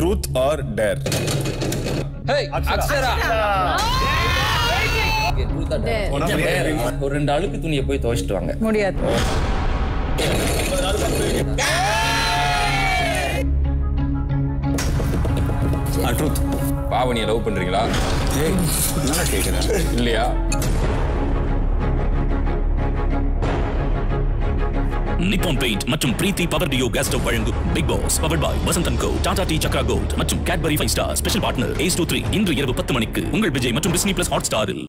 Truth or dare hey Akshara Okay, truth or dare? Dare. ஒரு ரெண்டு அழுக்கு துணியை போய் துவைச்சிட்டு வாங்க முடியாது ட்ரூத் பாவனியை லவ் பண்றீங்களா ஏய் என்ன கேட்குறேன் இல்லையா நிப்பான் பெயிண்ட் மற்றும் Preethi power duo gas stove வழங்கும் Bigg Boss power boy Vasanth and Co Tata tea Chakra gold மற்றும் Cadbury five star special partner ace two three இன்று இரவு பத்து மணிக்கு உங்கள் விஜய் மற்றும் டிஸ்னி பிளஸ் ஹாட் ஸ்டாரில்